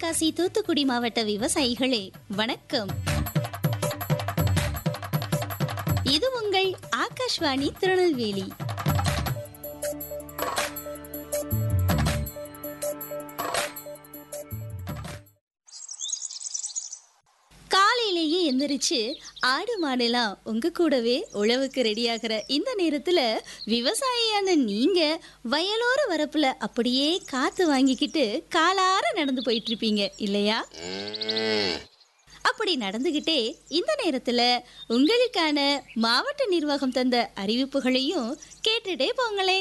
தென்காசி தூத்துக்குடி மாவட்ட விவசாயிகளே வணக்கம் இது உங்கள் ஆகாஷ்வாணி திருநெல்வேலி காலையிலேயே எந்திரிச்சு ஆடு மாடெல்லாம் உங்க கூடவே உழவுக்கு ரெடியாகிற இந்த நேரத்துல விவசாயியான நீங்க வயலோர வரப்புல அப்படியே காத்து வாங்கிக்கிட்டு காலார நடந்து போயிட்டு இருப்பீங்க இல்லையா அப்படி நடந்துகிட்டே இந்த நேரத்துல உங்களுக்கான மாவட்ட நிர்வாகம் தந்த அறிவிப்புகளையும் கேட்டுட்டே போங்களே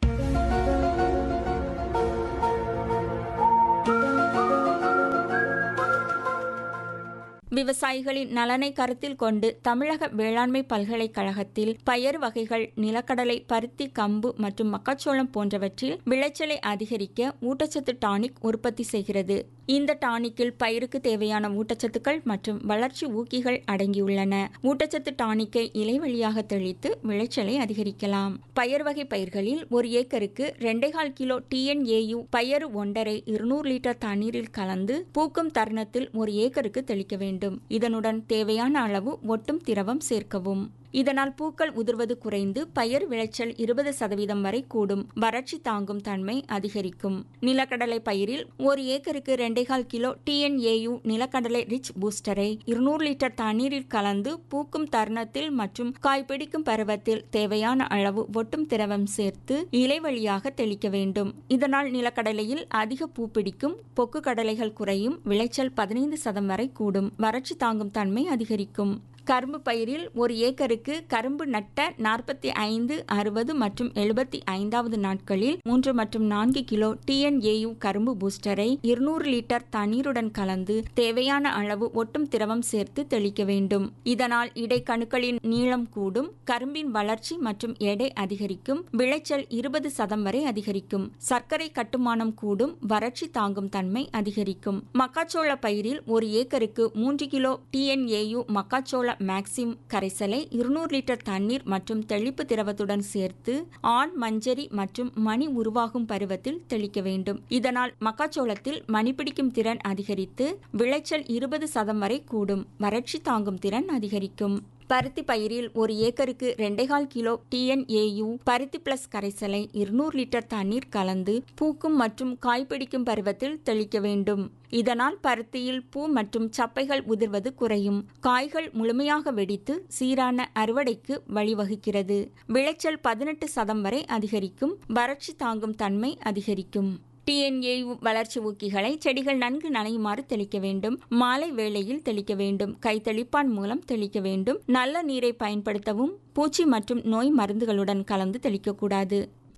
விவசாயிகளின் நலனை கருத்தில் கொண்டு தமிழக வேளாண்மை பல்கலைக்கழகத்தில் பயறு வகைகள் நிலக்கடலை பருத்தி கம்பு மற்றும் மக்காச்சோளம் போன்றவற்றில் விளைச்சலை அதிகரிக்க ஊட்டச்சத்து டானிக் உற்பத்தி செய்கிறது இந்த டானிக்கில் பயிருக்கு தேவையான ஊட்டச்சத்துக்கள் மற்றும் வளர்ச்சி ஊக்கிகள் அடங்கியுள்ளன ஊட்டச்சத்து டானிக்கை இலை வழியாக தெளித்து விளைச்சலை அதிகரிக்கலாம் பயறு வகை பயிர்களில் ஒரு ஏக்கருக்கு ரெண்டேகால் கிலோ டிஎன்ஏயு பயறு ஒன்றரை இருநூறு லிட்டர் தண்ணீரில் கலந்து பூக்கும் தருணத்தில் ஒரு ஏக்கருக்கு தெளிக்க வேண்டும் இதனுடன் தேவையான அளவு ஒட்டும் திரவம் சேர்க்கவும் இதனால் பூக்கள் உதிர்வது குறைந்து பயிர் விளைச்சல் இருபது சதவீதம் வரை கூடும் வறட்சி தாங்கும் தன்மை அதிகரிக்கும் நிலக்கடலை பயிரில் ஒரு ஏக்கருக்கு ரெண்டேகால் கிலோ டிஎன்ஏயு நிலக்கடலை ரிச் பூஸ்டரை இருநூறு லிட்டர் தண்ணீரில் கலந்து பூக்கும் தருணத்தில் மற்றும் காய்பிடிக்கும் பருவத்தில் தேவையான அளவு ஒட்டும் திரவம் சேர்த்து இலை வழியாக தெளிக்க வேண்டும் இதனால் நிலக்கடலையில் அதிக பூ பிடிக்கும் பொக்கு கடலைகள் குறையும் விளைச்சல் பதினைந்து சதம் வரை கூடும் வறட்சி தாங்கும் தன்மை அதிகரிக்கும் கரும்பு பயிரில் ஒரு ஏக்கருக்கு கரும்பு நட்ட நாற்பத்தி ஐந்து அறுபது மற்றும் எழுபத்தி ஐந்தாவது நாட்களில் மூன்று மற்றும் நான்கு கிலோ டிஎன்ஏயு கரும்பு பூஸ்டரை இருநூறு லிட்டர் தண்ணீருடன் கலந்து தேவையான அளவு ஒட்டும் திரவம் சேர்த்து தெளிக்க வேண்டும் இதனால் இடைக்கணுக்களின் நீளம் கூடும் கரும்பின் வளர்ச்சி மற்றும் எடை அதிகரிக்கும் விளைச்சல் இருபது சதம் வரை அதிகரிக்கும் சர்க்கரை கட்டுமானம் கூடும் வறட்சி தாங்கும் தன்மை அதிகரிக்கும் மக்காச்சோள பயிரில் ஒரு ஏக்கருக்கு மூன்று கிலோ டிஎன்ஏயு மக்காச்சோள மேக்சிம் கரைசலை இருநூறு லிட்டர் தண்ணீர் மற்றும் தெளிப்பு திரவத்துடன் சேர்த்து ஆண் மஞ்சரி மற்றும் மணி உருவாகும் பருவத்தில் தெளிக்க வேண்டும் இதனால் மக்காச்சோளத்தில் மணி பிடிக்கும் திறன் அதிகரித்து விளைச்சல் இருபது சதம் வரை கூடும் வறட்சி தாங்கும் திறன் அதிகரிக்கும் பருத்தி பயிரில் ஒரு ஏக்கருக்கு ரெண்டேகால் கிலோ டிஎன்ஏயு பருத்தி பிளஸ் கரைசலை இருநூறு லிட்டர் தண்ணீர் கலந்து பூக்கும் மற்றும் காய்பிடிக்கும் பருவத்தில் தெளிக்க வேண்டும் இதனால் பருத்தியில் பூ மற்றும் சப்பைகள் உதிர்வது குறையும் காய்கள் முழுமையாக வெடித்து சீரான அறுவடைக்கு வழிவகுக்கிறது விளைச்சல் பதினெட்டு சதம் வரை அதிகரிக்கும் வறட்சி தாங்கும் தன்மை அதிகரிக்கும் டிஎன்ஏ வளர்ச்சி ஊக்கிகளை செடிகள் நன்கு நனையுமாறு தெளிக்க வேண்டும் மாலை வேளையில் தெளிக்க வேண்டும் கைத்தெளிப்பான் மூலம் தெளிக்க வேண்டும் நல்ல நீரை பயன்படுத்தவும் பூச்சி மற்றும் நோய் மருந்துகளுடன் கலந்து தெளிக்கக்கூடாது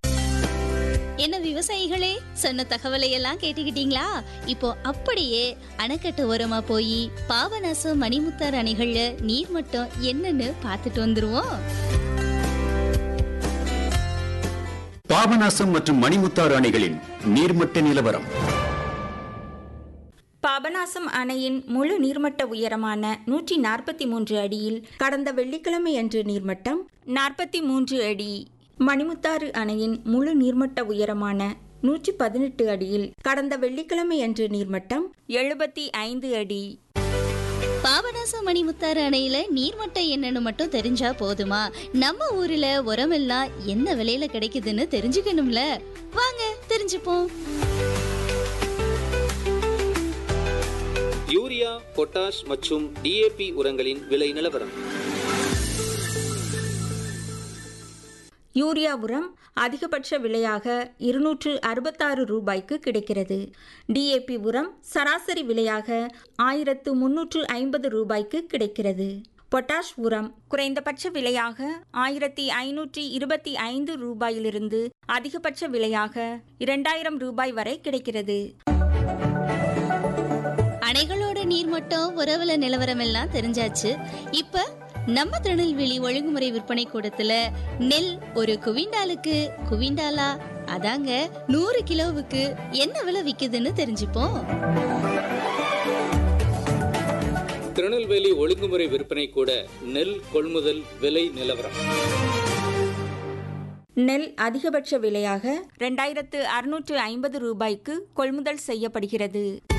என்ன விவசாயிகளே சொன்ன தகவலை எல்லாம் கேட்டுக்கிட்டீங்களா இப்போ அப்படியே அணைக்கட்டு ஓரமா போய் பாபநாசம் மணிமுத்தார் அணைகள்ல நீர்மட்டம் என்னன்னு பார்த்துட்டு வந்துருவோம் பாபநாசம் மற்றும் மணிமுத்தாறு அணைகளின் நீர்மட்ட நிலவரம் பாபநாசம் அணையின் முழு நீர்மட்ட உயரமான நூற்றி நாற்பத்தி மூன்று அடியில் கடந்த வெள்ளிக்கிழமை அன்று நீர்மட்டம் நாற்பத்தி மூன்று அடி மணிமுத்தாறு அணையின் முழு நீர்மட்ட உயரமான நூற்றி பதினெட்டு அடியில் கடந்த வெள்ளிக்கிழமை அன்று நீர்மட்டம் எழுபத்தி ஐந்து அடி பாபநாசம் மணிமுத்தாறு அணையில நீர்மட்டம் என்னன்னு மட்டும் தெரிஞ்சா போதுமா நம்ம ஊர்ல உரமெல்லாம் என்ன விலையில கிடைக்குதுன்னு தெரிஞ்சுக்கணும்ல வாங்க தெரிஞ்சுப்போம் யூரியா பொட்டாஷ் மற்றும் டிஏபி உரங்களின் விலை நிலவரம் யூரியா உரம் அதிகபட்ச விலையாக இருநூற்று அறுபத்தாறு ரூபாய்க்கு கிடைக்கிறது டிஏபி உரம் சராசரி விலையாக ஆயிரத்து முன்னூற்று ஐம்பது ரூபாய்க்கு கிடைக்கிறது பொட்டாஷ் உரம் குறைந்தபட்ச விலையாக ஆயிரத்தி ஐநூற்றி இருபத்தி ஐந்து ரூபாயிலிருந்து அதிகபட்ச விலையாக இரண்டாயிரம் ரூபாய் வரை கிடைக்கிறது அணைகளோட நீர்மட்டம் உறவுல நிலவரம் எல்லாம் தெரிஞ்சாச்சு இப்ப நம்ம திருநெல்வேலி ஒழுங்குமுறை விற்பனை கூடத்துல நெல் ஒரு குவிண்டாலுக்கு குவிண்டாலா அதாங்க நூறு கிலோவுக்கு என்ன விலை விக்குதுன்னு தெரிஞ்சுப்போம் திருநெல்வேலி ஒழுங்குமுறை விற்பனை கூட நெல் கொள்முதல் விலை நிலவரம் நெல் அதிகபட்ச விலையாக ரெண்டாயிரத்து அறுநூற்று ஐம்பது ரூபாய்க்கு கொள்முதல் செய்யப்படுகிறது